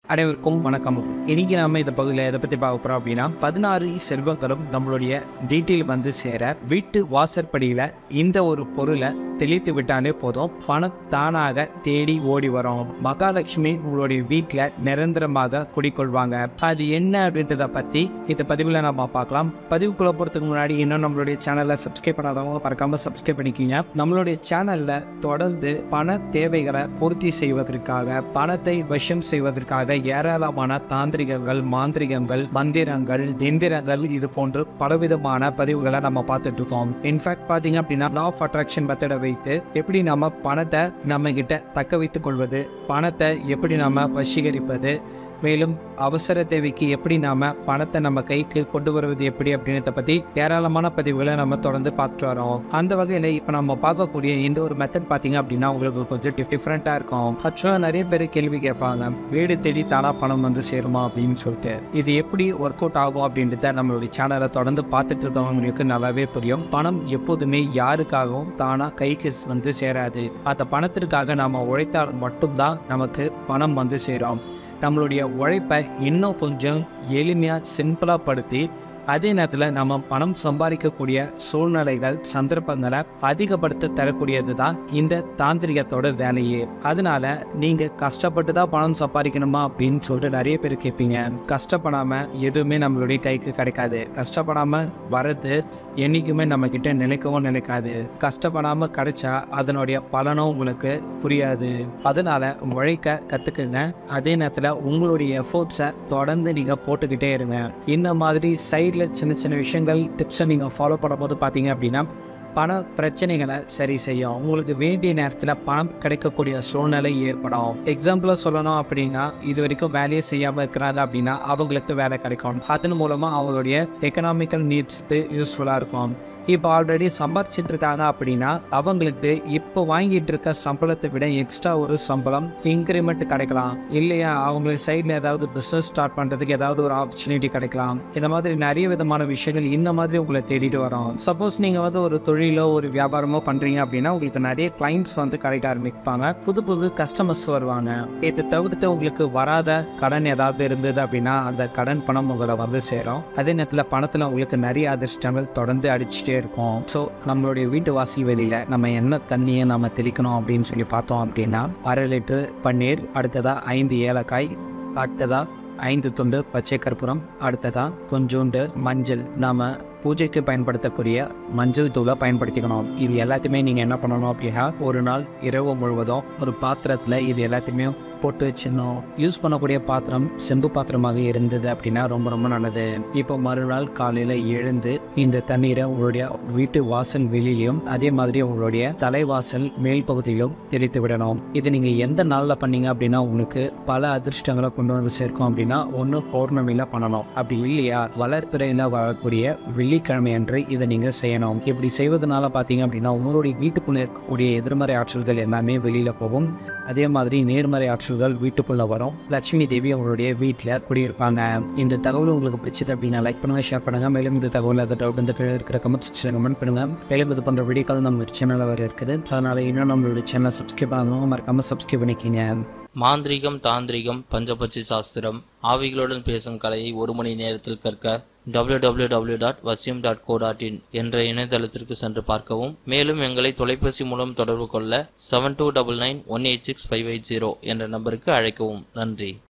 அனைவருக்கும் வணக்கம் இன்னைக்கு நாம இந்த பகுதியில் எதை பற்றி பார்க்க போகிறோம் அப்படின்னா பதினாறு செல்வங்களும் நம்மளுடைய வீட்டில் வந்து சேர வீட்டு வாசற்படியில் இந்த ஒரு பொருளை தெளித்து விட்டாலே போதும் பணம் தானாக தேடி ஓடி வரும் மகாலட்சுமி உங்களுடைய வீட்டில் நிரந்தரமாக குடிக்கொள்வாங்க அது என்ன அப்படின்றத பற்றி இந்த பதிவில் நம்ம பார்க்கலாம் பதிவுக்குள்ள போகிறதுக்கு முன்னாடி இன்னும் நம்மளுடைய சேனலை சப்ஸ்கிரைப் பண்ணாதவங்க மறக்காம சப்ஸ்கிரைப் பண்ணிக்கிங்க நம்மளுடைய சேனலில் தொடர்ந்து பண தேவைகளை பூர்த்தி செய்வதற்காக பணத்தை வசம் செய்வதற்காக ஏராளமான தாந்திரிகங்கள் மாந்திரிகங்கள் மந்திரங்கள் எந்திரங்கள் இது போன்று பலவிதமான பதிவுகளை நம்ம பார்த்துட்டு இருக்கோம் இன்ஃபேக்ட் பார்த்தீங்க அப்படின்னா லா ஆஃப் அட்ராக்ஷன் மெத்தடை வைத்து எப்படி நம்ம பணத்தை நம்ம கிட்ட தக்க வைத்துக் கொள்வது பணத்தை எப்படி நம்ம வசீகரிப்பது மேலும் அவசர தேவைக்கு எப்படி நாம பணத்தை நம்ம கைக்கு கொண்டு வருவது எப்படி அப்படின்றத பத்தி ஏராளமான பதிவுகளை நம்ம தொடர்ந்து பார்த்துட்டு வரோம் அந்த வகையில இப்போ நம்ம பார்க்கக்கூடிய இந்த ஒரு மெத்தட் பார்த்தீங்க அப்படின்னா உங்களுக்கு கொஞ்சம் டிஃப்ரெண்ட்டாக இருக்கும் ஆக்சுவலாக நிறைய பேர் கேள்வி கேட்பாங்க வீடு தேடி தானா பணம் வந்து சேருமா அப்படின்னு சொல்லிட்டு இது எப்படி ஒர்க் அவுட் ஆகும் அப்படின்றத நம்மளுடைய சேனலை தொடர்ந்து பார்த்துட்டு இருக்கவங்களுக்கு நல்லாவே புரியும் பணம் எப்போதுமே யாருக்காகவும் தானா கைக்கு வந்து சேராது அந்த பணத்திற்காக நாம உழைத்தால் மட்டும்தான் நமக்கு பணம் வந்து சேரும் நம்மளுடைய உழைப்பை இன்னும் கொஞ்சம் எளிமையாக சிம்பிளாக படுத்தி அதே நேரத்தில் நம்ம பணம் சம்பாதிக்கக்கூடிய சூழ்நிலைகள் சந்தர்ப்பங்களை அதிகப்படுத்த தரக்கூடியது தான் இந்த தாந்திரிகத்தோட வேலையே அதனால நீங்கள் கஷ்டப்பட்டு தான் பணம் சம்பாதிக்கணுமா அப்படின்னு சொல்லிட்டு நிறைய பேர் கேட்பீங்க கஷ்டப்படாமல் எதுவுமே நம்மளுடைய கைக்கு கிடைக்காது கஷ்டப்படாமல் வரது என்றைக்குமே நம்ம கிட்ட நினைக்கவும் நினைக்காது கஷ்டப்படாமல் கிடைச்சா அதனுடைய பலனும் உங்களுக்கு புரியாது அதனால உழைக்க கற்றுக்குங்க அதே நேரத்தில் உங்களுடைய எஃபோர்ட்ஸை தொடர்ந்து நீங்கள் போட்டுக்கிட்டே இருங்க இந்த மாதிரி சைடில் சின்ன சின்ன விஷயங்கள் டிப்ஸை நீங்கள் ஃபாலோ பண்ணும்போது பார்த்தீங்க அப்படின்னா பண பிரச்சனைகளை சரி செய்யும் உங்களுக்கு வேண்டிய நேரத்தில் பணம் கிடைக்கக்கூடிய சூழ்நிலை ஏற்படும் எக்ஸாம்பிளாக சொல்லணும் அப்படின்னா இது வரைக்கும் வேலையே செய்யாமல் இருக்கிறாங்க அப்படின்னா அவங்களுக்கு வேலை கிடைக்கும் அதன் மூலமாக அவங்களுடைய எக்கனாமிக்கல் நீட்ஸ்க்கு யூஸ்ஃபுல்லாக இருக்கும் இப்போ ஆல்ரெடி சம்பாரிச்சிட்டு இருக்காங்க அப்படின்னா அவங்களுக்கு இப்போ வாங்கிட்டு இருக்க சம்பளத்தை விட எக்ஸ்ட்ரா ஒரு சம்பளம் இன்க்ரிமெண்ட் கிடைக்கலாம் இல்லையா அவங்களுக்கு சைடில் ஏதாவது பிஸ்னஸ் ஸ்டார்ட் பண்ணுறதுக்கு ஏதாவது ஒரு ஆப்பர்ச்சுனிட்டி கிடைக்கலாம் இந்த மாதிரி நிறைய விதமான விஷயங்கள் இந்த மாதிரி உங்களை தேடிட்டு வரும் சப்போஸ் நீங்கள் வந்து ஒரு தொழிலோ ஒரு வியாபாரமோ பண்ணுறீங்க அப்படின்னா உங்களுக்கு நிறைய கிளைண்ட்ஸ் வந்து கிடைக்க ஆரம்பிப்பாங்க புது புது கஸ்டமர்ஸ் வருவாங்க இதை தவிர்த்து உங்களுக்கு வராத கடன் ஏதாவது இருந்தது அப்படின்னா அந்த கடன் பணம் உங்களை வந்து சேரும் அதே நேரத்தில் பணத்தில் உங்களுக்கு நிறைய அதிர்ஷ்டங்கள் தொடர்ந்து அடிச்சுட்டே இருக்கும் ஸோ நம்மளுடைய வீட்டு வாசல் வெளியில் நம்ம என்ன தண்ணியை நம்ம தெளிக்கணும் அப்படின்னு சொல்லி பார்த்தோம் அப்படின்னா அரை லிட்டர் பன்னீர் அடுத்ததாக ஐந்து ஏலக்காய் அடுத்ததாக ஐந்து துண்டு பச்சை கற்பூரம் அடுத்ததாக கொஞ்சோண்டு மஞ்சள் நாம பூஜைக்கு பயன்படுத்தக்கூடிய மஞ்சள் தூளை பயன்படுத்திக்கணும் இது எல்லாத்தையுமே நீங்கள் என்ன பண்ணணும் அப்படின்னா ஒரு நாள் இரவு முழுவதும் ஒரு பாத்திரத்தில் இது எல்லாத்தையுமே போட்டு வச்சிடணும் யூஸ் பண்ணக்கூடிய பாத்திரம் செம்பு பாத்திரமாக இருந்தது அப்படின்னா ரொம்ப ரொம்ப நல்லது இப்போ மறுநாள் காலையில் எழுந்து இந்த தண்ணீரை உங்களுடைய வீட்டு வாசல் வெளியிலையும் அதே மாதிரி உங்களுடைய தலைவாசல் மேல் பகுதியிலும் தெளித்து விடணும் இது நீங்கள் எந்த நாளில் பண்ணீங்க அப்படின்னா உங்களுக்கு பல அதிர்ஷ்டங்களை கொண்டு வந்து சேர்க்கும் அப்படின்னா ஒன்று பௌர்ணமியில் பண்ணணும் அப்படி இல்லையா வளர்த்துறையில் வரக்கூடிய வெள்ளிக்கிழமை அன்று இதை நீங்கள் செய்யணும் இப்படி செய்வதனால பார்த்தீங்க அப்படின்னா உங்களுடைய வீட்டுக்குள்ளே இருக்கக்கூடிய எதிர்மறை ஆற்றல்கள் எல்லாமே வெளியில் போகும் அதே மாதிரி நேர்மறை ஆற்றல்கள் வீட்டுக்குள்ள வரும் லட்சுமி தேவி அவங்களுடைய வீட்டில் குடியிருப்பாங்க இந்த தகவல் உங்களுக்கு பிடிச்சது அப்படின்னா லைக் பண்ணுங்க ஷேர் பண்ணுங்க மேலும் இந்த தகவல் அதை டவுட் இந்த கீழே இருக்கிற கமெண்ட் செக்ஷன் கமெண்ட் பண்ணுங்க மேலும் இது போன்ற வீடியோக்கள் நம்ம சேனலில் வர இருக்குது அதனால இன்னும் நம்மளுடைய சேனலை சப்ஸ்கிரைப் பண்ணாதவங்க மறக்காம சப்ஸ்கிரைப் பண்ணிக்கிங்க மாந்திரிகம் தாந்திரிகம் பஞ்சபட்சி சாஸ்திரம் ஆவிகளுடன் பேசும் கலையை ஒரு மணி நேரத்தில் கற்க www.vasyum.co.in டாட் வசியம் டாட் கோ டாட் இன் என்ற இணையதளத்திற்கு சென்று பார்க்கவும் மேலும் எங்களை தொலைபேசி மூலம் தொடர்பு கொள்ள seven two double nine one eight six five eight zero என்ற நம்பருக்கு அழைக்கவும் நன்றி